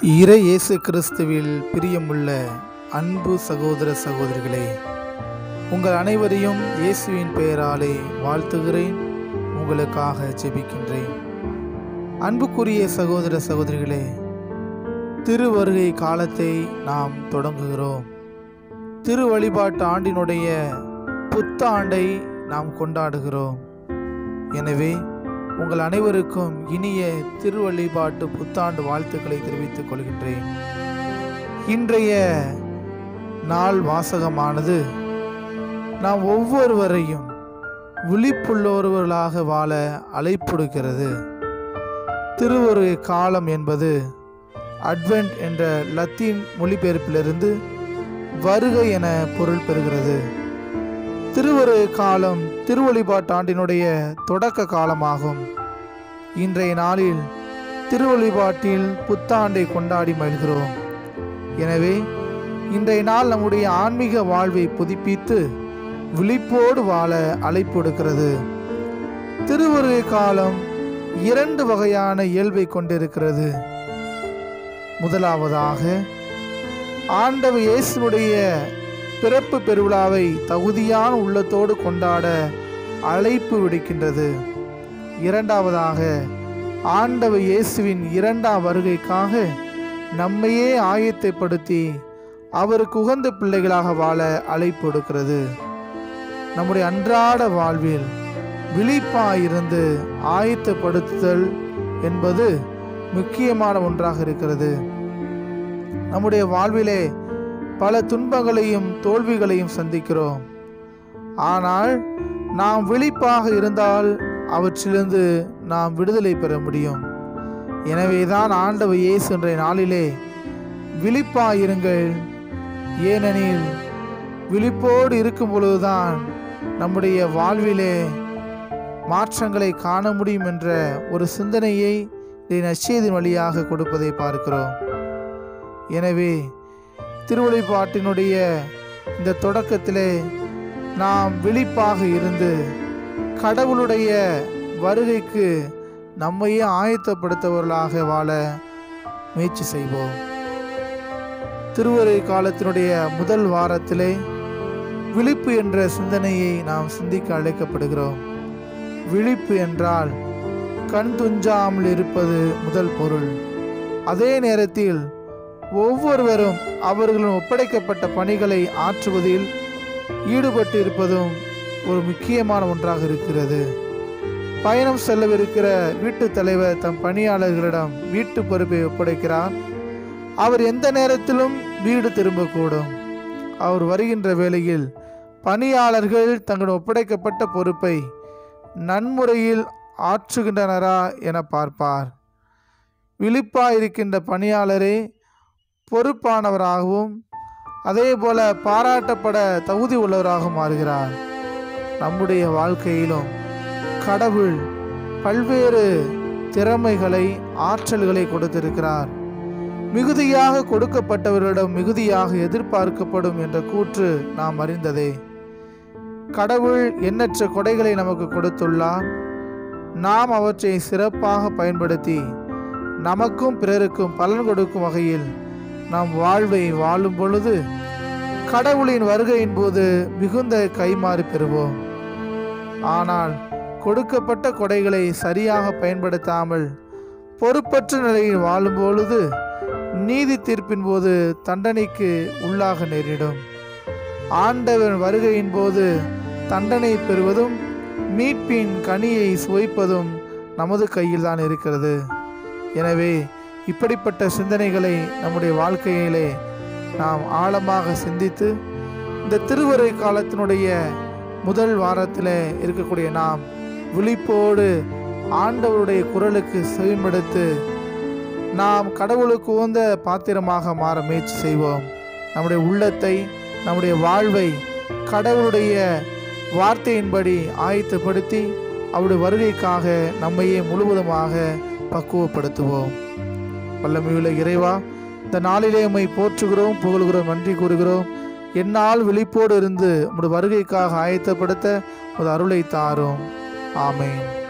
இறை இயேசு கிறிஸ்துவில் பிரியமுள்ள அன்பு சகோதர சகோதரிகளே உங்கள் அனைவரையும் இயேசுவின் பெயராலே வாழ்த்துகிறேன் உங்களுக்காக ஜெபிக்கின்றேன் அன்புக்குரிய சகோதர சகோதரிகளே திருவருகை காலத்தை நாம் தொடங்குகிறோம் திரு வழிபாட்டு ஆண்டினுடைய புத்தாண்டை நாம் கொண்டாடுகிறோம் எனவே உங்கள் அனைவருக்கும் இனிய திருவழிபாட்டு புத்தாண்டு வாழ்த்துக்களை தெரிவித்துக் கொள்கின்றேன் இன்றைய நாள் வாசகமானது நாம் ஒவ்வொருவரையும் விழிப்புள்ளவர்களாக வாழ அழைப்புடுகிறது திருவருகை காலம் என்பது அட்வென்ட் என்ற லத்தீன் மொழிபெயர்ப்பிலிருந்து வருகை என பொருள் பெறுகிறது திருவருகை காலம் திருவழிபாட்டு ஆண்டினுடைய தொடக்க காலமாகும் இன்றைய நாளில் திருவழிபாட்டில் புத்தாண்டை கொண்டாடி மகிழ்கிறோம் எனவே இன்றைய நாள் நம்முடைய ஆன்மீக வாழ்வை புதுப்பித்து விழிப்போடு வாழ அழைப்பு எடுக்கிறது திருவருகை காலம் இரண்டு வகையான இயல்பை கொண்டிருக்கிறது முதலாவதாக ஆண்டவர் இயேசுனுடைய பிறப்பு பெருவிழாவை தகுதியான உள்ளத்தோடு கொண்டாட அழைப்பு விடுக்கின்றது இரண்டாவதாக ஆண்டவர் இயேசுவின் இரண்டாம் வருகைக்காக நம்மையே ஆயத்தைப்படுத்தி அவருக்கு உகந்த பிள்ளைகளாக வாழ அழைப்பு எடுக்கிறது நம்முடைய அன்றாட வாழ்வில் விழிப்பாயிருந்து ஆயத்தப்படுத்துதல் என்பது முக்கியமான ஒன்றாக இருக்கிறது நம்முடைய வாழ்விலே பல துன்பங்களையும் தோல்விகளையும் சந்திக்கிறோம் ஆனால் நாம் விழிப்பாக இருந்தால் அவற்றிலிருந்து நாம் விடுதலை பெற முடியும் எனவேதான் ஆண்டவர் இயேசு என்ற நாளிலே விழிப்பாயிருங்கள் ஏனெனில் விழிப்போடு இருக்கும் பொழுதுதான் நம்முடைய வாழ்விலே மாற்றங்களை காண முடியும் என்ற ஒரு சிந்தனையை நச்செய்தின் வழியாக கொடுப்பதை பார்க்கிறோம் எனவே திருவழிபாட்டினுடைய இந்த தொடக்கத்திலே நாம் விழிப்பாக இருந்து கடவுளுடைய வருகைக்கு நம்மையே ஆயத்தப்படுத்தவர்களாக வாழ முயற்சி செய்வோம் திருவரை காலத்தினுடைய முதல் வாரத்திலே விழிப்பு என்ற சிந்தனையை நாம் சிந்திக்க அழைக்கப்படுகிறோம் விழிப்பு என்றால் கண் துஞ்சாமல் இருப்பது முதல் பொருள் அதே நேரத்தில் ஒவ்வொருவரும் அவர்களின் ஒப்படைக்கப்பட்ட பணிகளை ஆற்றுவதில் ஈடுபட்டு இருப்பதும் ஒரு முக்கியமான ஒன்றாக இருக்கிறது பயணம் செல்லவிருக்கிற வீட்டு தலைவர் தம் பணியாளர்களிடம் வீட்டு பொறுப்பை ஒப்படைக்கிறார் அவர் எந்த நேரத்திலும் வீடு திரும்பக்கூடும் அவர் வருகின்ற வேளையில் பணியாளர்கள் தங்கள் ஒப்படைக்கப்பட்ட பொறுப்பை நன்முறையில் ஆற்றுகின்றனரா என பார்ப்பார் விழிப்பாயிருக்கின்ற பணியாளரே பொறுப்பானவராகவும் அதே போல பாராட்டப்பட தகுதி உள்ளவராக மாறுகிறார் நம்முடைய வாழ்க்கையிலும் கடவுள் பல்வேறு திறமைகளை ஆற்றல்களை கொடுத்திருக்கிறார் மிகுதியாக கொடுக்கப்பட்டவர்களிடம் மிகுதியாக எதிர்பார்க்கப்படும் என்ற கூற்று நாம் அறிந்ததே கடவுள் எண்ணற்ற கொடைகளை நமக்கு கொடுத்துள்ளார் நாம் அவற்றை சிறப்பாக பயன்படுத்தி நமக்கும் பிறருக்கும் பலன் கொடுக்கும் வகையில் நாம் வாழ்வை வாழும் பொழுது கடவுளின் வருகையின் போது மிகுந்த கைமாறி பெறுவோம் ஆனால் கொடுக்கப்பட்ட கொடைகளை சரியாக பயன்படுத்தாமல் பொறுப்பற்ற நிலையில் வாழும் பொழுது நீதி தீர்ப்பின் போது தண்டனைக்கு உள்ளாக நேரிடும் ஆண்டவன் வருகையின் போது தண்டனை பெறுவதும் மீட்பின் கனியை சுவைப்பதும் நமது கையில் தான் இருக்கிறது எனவே இப்படிப்பட்ட சிந்தனைகளை நம்முடைய வாழ்க்கையிலே நாம் ஆழமாக சிந்தித்து இந்த திருவரை காலத்தினுடைய முதல் வாரத்தில் இருக்கக்கூடிய நாம் விழிப்போடு ஆண்டவருடைய குரலுக்கு செவிமடுத்து நாம் கடவுளுக்கு உகந்த பாத்திரமாக மாற முயற்சி செய்வோம் நம்முடைய உள்ளத்தை நம்முடைய வாழ்வை கடவுளுடைய வார்த்தையின்படி ஆயத்தப்படுத்தி அவருடைய வருகைக்காக நம்மையே முழுவதுமாக பக்குவப்படுத்துவோம் வல்லமையுள்ள இறைவா இந்த நாளிலே உம்மை போற்றுகிறோம் புகழ்கிறோம் நன்றி கூறுகிறோம் என்னால் விழிப்போடு இருந்து உமது வருகைக்காக ஆயத்தப்படுத்த உமது அருளை தாரும் ஆமென்